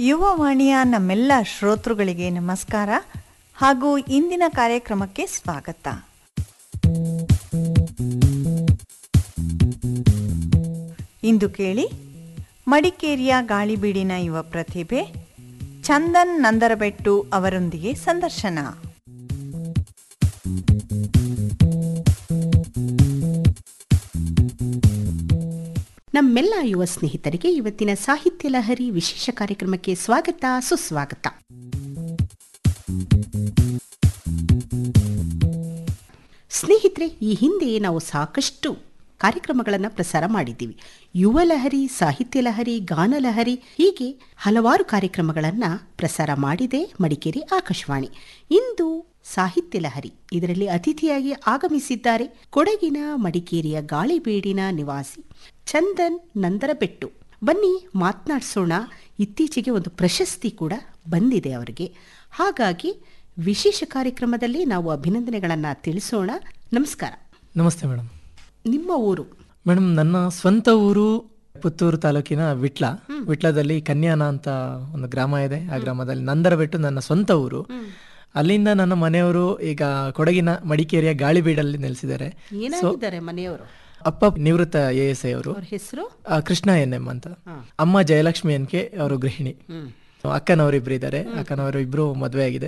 ಯುವವಾಣಿಯ ನಮ್ಮೆಲ್ಲ ಶ್ರೋತೃಗಳಿಗೆ ನಮಸ್ಕಾರ ಹಾಗೂ ಇಂದಿನ ಕಾರ್ಯಕ್ರಮಕ್ಕೆ ಸ್ವಾಗತ ಇಂದು ಕೇಳಿ ಮಡಿಕೇರಿಯ ಗಾಳಿಬೀಡಿನ ಯುವ ಪ್ರತಿಭೆ ಚಂದನ್ ನಂದರಬೆಟ್ಟು ಅವರೊಂದಿಗೆ ಸಂದರ್ಶನ ನಮ್ಮೆಲ್ಲ ಯುವ ಸ್ನೇಹಿತರಿಗೆ ಇವತ್ತಿನ ಸಾಹಿತ್ಯ ಲಹರಿ ವಿಶೇಷ ಕಾರ್ಯಕ್ರಮಕ್ಕೆ ಸ್ವಾಗತ ಸುಸ್ವಾಗತ ಸ್ನೇಹಿತರೆ ಈ ಹಿಂದೆ ನಾವು ಸಾಕಷ್ಟು ಕಾರ್ಯಕ್ರಮಗಳನ್ನು ಪ್ರಸಾರ ಮಾಡಿದ್ದೀವಿ ಯುವ ಲಹರಿ ಸಾಹಿತ್ಯ ಲಹರಿ ಗಾನ ಲಹರಿ ಹೀಗೆ ಹಲವಾರು ಕಾರ್ಯಕ್ರಮಗಳನ್ನು ಪ್ರಸಾರ ಮಾಡಿದೆ ಮಡಿಕೇರಿ ಆಕಾಶವಾಣಿ ಇಂದು ಸಾಹಿತ್ಯ ಲಹರಿ ಇದರಲ್ಲಿ ಅತಿಥಿಯಾಗಿ ಆಗಮಿಸಿದ್ದಾರೆ ಕೊಡಗಿನ ಮಡಿಕೇರಿಯ ಗಾಳಿಬೀಡಿನ ನಿವಾಸಿ ಚಂದನ್ ನಂದರಬೆಟ್ಟು ಬನ್ನಿ ಮಾತನಾಡಿಸೋಣ ಇತ್ತೀಚೆಗೆ ಒಂದು ಪ್ರಶಸ್ತಿ ಕೂಡ ಬಂದಿದೆ ಅವರಿಗೆ ಹಾಗಾಗಿ ವಿಶೇಷ ಕಾರ್ಯಕ್ರಮದಲ್ಲಿ ನಾವು ಅಭಿನಂದನೆಗಳನ್ನು ತಿಳಿಸೋಣ ನಮಸ್ಕಾರ ನಮಸ್ತೆ ಮೇಡಮ್ ನಿಮ್ಮ ಊರು ಮೇಡಮ್ ನನ್ನ ಸ್ವಂತ ಊರು ಪುತ್ತೂರು ತಾಲೂಕಿನ ವಿಟ್ಲ ವಿಟ್ಲದಲ್ಲಿ ಕನ್ಯಾನ ಅಂತ ಒಂದು ಗ್ರಾಮ ಇದೆ ಆ ಗ್ರಾಮದಲ್ಲಿ ನಂದರಬೆಟ್ಟು ನನ್ನ ಸ್ವಂತ ಊರು ಅಲ್ಲಿಂದ ನನ್ನ ಮನೆಯವರು ಈಗ ಕೊಡಗಿನ ಮಡಿಕೇರಿಯ ಗಾಳಿಬೀಡಲ್ಲಿ ನೆಲೆಸಿದ್ದಾರೆ ಏನಾಗಿದ್ದಾರೆ ಮನೆಯವರು ಅಪ್ಪ ನಿವೃತ್ತ ಎ ಎಸ್ ಐ ಅವರು ಅವ್ರ ಹೆಸರು ಆ, ಕೃಷ್ಣ ಎನ್ ಎಂ ಅಂತ ಅಮ್ಮ ಜಯಲಕ್ಷ್ಮಿ ಎನ್ಕೆ ಅವರು ಗೃಹಿಣಿ ಅಕ್ಕನವರಿಬ್ರು ಇದ್ದಾರೆ ಅಕ್ಕನವರು ಇಬ್ರು ಮದುವೆ ಆಗಿದೆ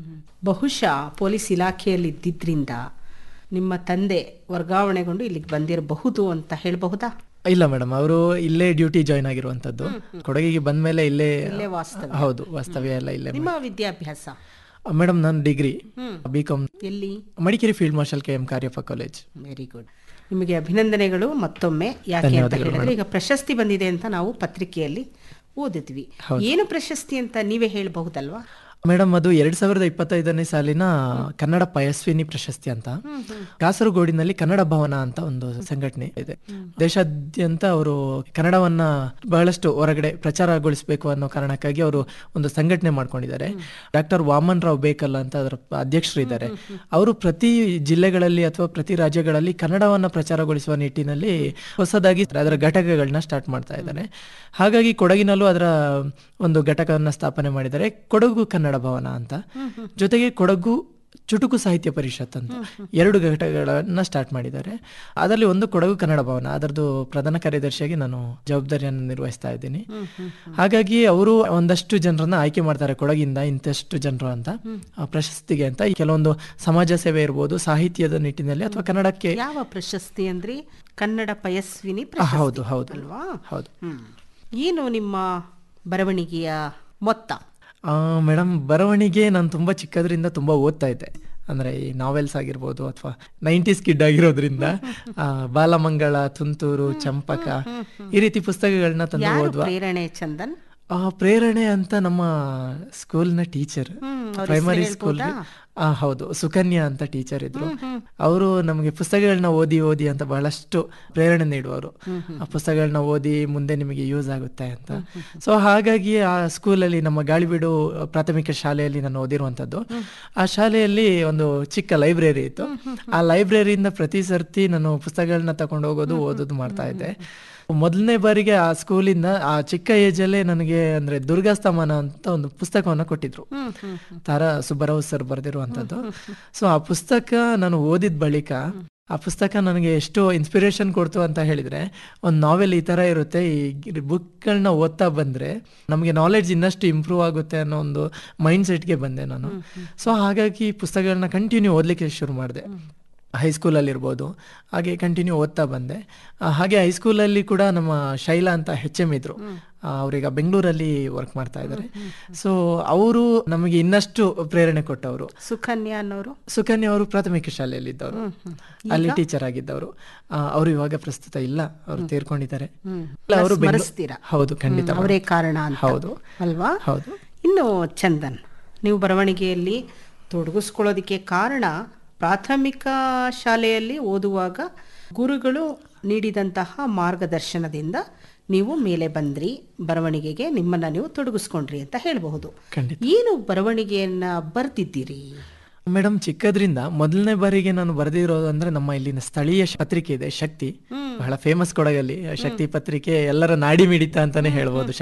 ಬಹುಶಃ ಪೊಲೀಸ್ ಇಲಾಖೆಯಲ್ಲಿ ಇದ್ದಿದ್ರಿಂದ ನಿಮ್ಮ ತಂದೆ ವರ್ಗಾವಣೆಗೊಂಡು ಇಲ್ಲಿಗೆ ಬಂದಿರಬಹುದು ಅಂತ ಹೇಳಬಹುದಾ ಇಲ್ಲ ಮೇಡಮ್ ಅವರು ಇಲ್ಲೇ ಡ್ಯೂಟಿ ಜಾಯ್ನ್ ಆಗಿರುವಂತದ್ದು ಕೊಡಗಿಗೆ ಬಂದ್ಮೇಲೆ ಇಲ್ಲೇ ಇಲ್ಲೇ ವಾಸ್ತವ್ಯ ಹೌದು ವಾಸ್ತವ್ಯ ಎಲ್ಲ ಇಲ್ಲೇ ನಿಮ್ಮ ವಿದ್ಯಾಭ್ಯಾಸ ಮೇಡಮ್ ನಾನು ಡಿಗ್ರಿ ಬಿ ಕಾಮ್ ಎಲ್ಲಿ Madikeri field marshal K M Cariappa college very good ನಿಮಗೆ ಅಭಿನಂದನೆಗಳು ಮತ್ತೊಮ್ಮೆ ಯಾಕೆ ಅಂತ ಹೇಳಿದ್ರೆ ಈಗ ಪ್ರಶಸ್ತಿ ಬಂದಿದೆ ಅಂತ ನಾವು ಪತ್ರಿಕೆಯಲ್ಲಿ ಓದಿದ್ವಿ ಏನು ಪ್ರಶಸ್ತಿ ಅಂತ ನೀವೇ ಹೇಳಬಹುದಲ್ವಾ ಮೇಡಮ್ ಅದು ಎರಡ್ ಸಾವಿರದ ಇಪ್ಪತ್ತೈದನೇ ಸಾಲಿನ ಕನ್ನಡ ಪಯಸ್ವಿನಿ ಪ್ರಶಸ್ತಿ ಅಂತ ಕಾಸರಗೋಡಿನಲ್ಲಿ ಕನ್ನಡ ಭವನ ಅಂತ ಒಂದು ಸಂಘಟನೆ ಇದೆ ದೇಶಾದ್ಯಂತ ಅವರು ಕನ್ನಡವನ್ನ ಬಹಳಷ್ಟು ಹೊರಗಡೆ ಪ್ರಚಾರಗೊಳಿಸಬೇಕು ಅನ್ನೋ ಕಾರಣಕ್ಕಾಗಿ ಅವರು ಒಂದು ಸಂಘಟನೆ ಮಾಡ್ಕೊಂಡಿದ್ದಾರೆ ಡಾಕ್ಟರ್ ವಾಮನ್ ರಾವ್ ಬೇಕಲ್ ಅಂತ ಅದರ ಅಧ್ಯಕ್ಷರು ಇದ್ದಾರೆ ಅವರು ಪ್ರತಿ ಜಿಲ್ಲೆಗಳಲ್ಲಿ ಅಥವಾ ಪ್ರತಿ ರಾಜ್ಯಗಳಲ್ಲಿ ಕನ್ನಡವನ್ನ ಪ್ರಚಾರಗೊಳಿಸುವ ನಿಟ್ಟಿನಲ್ಲಿ ಹೊಸದಾಗಿ ಅದರ ಘಟಕಗಳನ್ನ ಸ್ಟಾರ್ಟ್ ಮಾಡ್ತಾ ಇದ್ದಾರೆ ಹಾಗಾಗಿ ಕೊಡಗಿನಲ್ಲೂ ಅದರ ಒಂದು ಘಟಕವನ್ನ ಸ್ಥಾಪನೆ ಮಾಡಿದ್ದಾರೆ ಕೊಡಗು ಕನ್ನಡ ಭವನ ಅಂತ ಜೊತೆಗೆ ಕೊಡಗು ಚುಟುಕು ಸಾಹಿತ್ಯ ಪರಿಷತ್ ಅಂತ ಎರಡು ಘಟಕಗಳನ್ನ ಸ್ಟಾರ್ಟ್ ಮಾಡಿದ್ದಾರೆ ಅದರಲ್ಲಿ ಒಂದು ಕೊಡಗು ಕನ್ನಡ ಭವನ ಅದರದ್ದು ಪ್ರಧಾನ ಕಾರ್ಯದರ್ಶಿಯಾಗಿ ನಾನು ಜವಾಬ್ದಾರಿಯನ್ನು ನಿರ್ವಹಿಸ್ತಾ ಇದ್ದೀನಿ ಹಾಗಾಗಿ ಅವರು ಒಂದಷ್ಟು ಜನರನ್ನ ಆಯ್ಕೆ ಮಾಡ್ತಾರೆ ಕೊಡಗಿಂದ ಇಂಥಷ್ಟು ಜನರು ಅಂತ ಆ ಪ್ರಶಸ್ತಿಗೆ ಅಂತ ಈ ಕೆಲವೊಂದು ಸಮಾಜ ಸೇವೆ ಇರ್ಬೋದು ಸಾಹಿತ್ಯದ ನಿಟ್ಟಿನಲ್ಲಿ ಅಥವಾ ಕನ್ನಡಕ್ಕೆ ಯಾವ ಪ್ರಶಸ್ತಿ ಅಂದ್ರೆ ಕನ್ನಡ ಪಯಸ್ವಿನಿ ಆ, ಪ್ರಶಸ್ತಿ ಹೌದು ಹೌದು ಅಲ್ವಾ ಹೌದು ಹ್ಮ್. ಏನು ನಿಮ್ಮ ಬರವಣಿಗೆಯ ಮೊತ್ತ ಮೇಡಮ್ ಬರವಣಿಗೆ ನಾನು ತುಂಬ ಚಿಕ್ಕದ್ರಿಂದ ತುಂಬ ಓದ್ತಾ ಇದ್ದೆ ಅಂದರೆ ಈ ನಾವೆಲ್ಸ್ ಆಗಿರ್ಬೋದು ಅಥವಾ ನೈಂಟೀಸ್ ಕಿಡ್ ಆಗಿರೋದ್ರಿಂದ ಆ, ಬಾಲಮಂಗಳ ತುಂತೂರು ಚಂಪಕ ಈ ರೀತಿ ಪುಸ್ತಕಗಳನ್ನ ತಂದು ಯಾರು ಓದುವ ಪ್ರೇರಣೆ ಚಂದನ್ ಆ ಪ್ರೇರಣೆ ಅಂತ ನಮ್ಮ ಸ್ಕೂಲ್ನ ಟೀಚರ್ ಅವ್ರ ಪ್ರೈಮರಿ ಹೆಸ್ರು ಸ್ಕೂಲ್ ಹೇಳ್ಬೋದಾ? ಆ ಹೌದು ಸುಕನ್ಯಾ ಅಂತ ಟೀಚರ್ ಇದ್ರು ಅವರು ನಮಗೆ ಪುಸ್ತಕಗಳನ್ನ ಓದಿ ಓದಿ ಅಂತ ಬಹಳಷ್ಟು ಪ್ರೇರಣೆ ನೀಡುವರು ಆ ಪುಸ್ತಕಗಳನ್ನ ಓದಿ ಮುಂದೆ ನಿಮಗೆ ಯೂಸ್ ಆಗುತ್ತೆ ಅಂತ ಸೊ ಹಾಗಾಗಿ ಆ ಸ್ಕೂಲಲ್ಲಿ ನಮ್ಮ ಗಾಳಿಬೀಡು ಪ್ರಾಥಮಿಕ ಶಾಲೆಯಲ್ಲಿ ನಾನು ಓದಿರುವಂತದ್ದು ಆ ಶಾಲೆಯಲ್ಲಿ ಒಂದು ಚಿಕ್ಕ ಲೈಬ್ರರಿ ಇತ್ತು ಆ ಲೈಬ್ರರಿಯಿಂದ ಪ್ರತಿ ಸರ್ತಿ ನಾನು ಪುಸ್ತಕಗಳನ್ನ ತಗೊಂಡು ಹೋಗೋದು ಓದೋದು ಮಾಡ್ತಾ ಇದ್ದೆ ಮೊದಲನೇ ಬಾರಿಗೆ ಆ ಸ್ಕೂಲಿಂದ ಆ ಚಿಕ್ಕ ಏಜಲ್ಲೇ ನನಗೆ ಅಂದ್ರೆ ದುರ್ಗಾಸ್ತಮಾನ ಅಂತ ಒಂದು ಪುಸ್ತಕವನ್ನ ಕೊಟ್ಟಿದ್ರು ತಾರಾ ಸುಬ್ಬರಾವ್ ಸರ್ ಬರೆದಿರುವಂತದ್ದು ಸೊ ಆ ಪುಸ್ತಕ ನಾನು ಓದಿದ ಬಳಿಕ ಆ ಪುಸ್ತಕ ನನಗೆ ಎಷ್ಟು ಇನ್ಸ್ಪಿರೇಷನ್ ಕೊಡ್ತು ಅಂತ ಹೇಳಿದ್ರೆ ಒಂದು ನಾವೆಲ್ ಈ ತರ ಇರುತ್ತೆ ಈ ಬುಕ್ಗಳನ್ನ ಓದ್ತಾ ಬಂದ್ರೆ ನಮಗೆ ನಾಲೆಡ್ಜ್ ಇನ್ನಷ್ಟು ಇಂಪ್ರೂವ್ ಆಗುತ್ತೆ ಅನ್ನೋ ಒಂದು ಮೈಂಡ್ ಸೆಟ್ಗೆ ಬಂದೆ ನಾನು ಸೊ ಹಾಗಾಗಿ ಪುಸ್ತಕಗಳನ್ನ ಕಂಟಿನ್ಯೂ ಓದಲಿಕ್ಕೆ ಶುರು ಮಾಡಿದೆ ಹೈಸ್ಕೂಲಲ್ಲಿ ಇರ್ಬೋದು ಹಾಗೆ ಕಂಟಿನ್ಯೂ ಓದ್ತಾ ಬಂದೆ ಆ, ಹಾಗೆ ಹೈಸ್ಕೂಲಲ್ಲಿ ಕೂಡ ನಮ್ಮ ಶೈಲಾ ಅಂತ ಹೆಚ್ ಎಮ್ ಇದ್ರು ಆ, ಅವ್ರೀಗ ಬೆಂಗಳೂರಲ್ಲಿ ವರ್ಕ್ ಮಾಡ್ತಾ ಇದ್ದಾರೆ ಸೊ ಅವರು ನಮಗೆ ಇನ್ನಷ್ಟು ಪ್ರೇರಣೆ ಕೊಟ್ಟವರು ಸುಕನ್ಯಾ ಅನ್ನೋರು ಸುಕನ್ಯಾ ಅವರು ಪ್ರಾಥಮಿಕ ಶಾಲೆಯಲ್ಲಿ ಇದ್ದವರು ಅಲ್ಲಿ ಟೀಚರ್ ಆಗಿದ್ದವರು ಆ, ಅವರು ಇವಾಗ ಪ್ರಸ್ತುತ ಇಲ್ಲ ಅವರು ತೀರ್ಕೊಂಡಿದ್ದಾರೆ ಇಲ್ಲ, ಅವರು ಬೆಂಗ್ಳೂ- ಸ್ಮರಿಸ್ತೀರಾ? ಹೌದು ಖಂಡಿತ ಹ್ಮ್, ಅವರೇ ಕಾರಣ ಅಂತ ಹೌದು ಅಲ್ವಾ ಹೌದು ಇನ್ನು ಚಂದನ್ ನೀವು ಬರವಣಿಗೆಯಲ್ಲಿ ತೊಡಗಿಸ್ಕೊಳ್ಳೋದಕ್ಕೆ ಕಾರಣ ಪ್ರಾಥಮಿಕ ಶಾಲೆಯಲ್ಲಿ ಓದುವಾಗ ಗುರುಗಳು ನೀಡಿದಂತಹ ಮಾರ್ಗದರ್ಶನದಿಂದ ನೀವು ಮೇಲೆ ಬಂದ್ರಿ ಬರವಣಿಗೆಗೆ ನಿಮ್ಮನ್ನ ನೀವು ತೊಡಗಿಸ್ಕೊಂಡ್ರಿ ಅಂತ ಹೇಳಬಹುದು ಖಂಡಿತ ಏನು ಬರವಣಿಗೆಯನ್ನ ಬರ್ತಿದ್ದೀರಿ ಮೇಡಮ್ ಚಿಕ್ಕದ್ರಿಂದ ಮೊದಲನೇ ಬಾರಿಗೆ ನಾನು ಬರೆದಿರೋದು ಅಂದ್ರೆ ನಮ್ಮ ಇಲ್ಲಿನ ಸ್ಥಳೀಯ ಶ- ಪತ್ರಿಕೆ ಇದೆ ಶಕ್ತಿ ಬಹಳ ಫೇಮಸ್ ಕೊಡಗಲ್ಲಿ ಆ ಶಕ್ತಿ ಪತ್ರಿಕೆ ಎಲ್ಲರ ನಾಡಿ ಮಿಡಿತ ಅಂತಾನೆ ಹೇಳ್ಬೋದು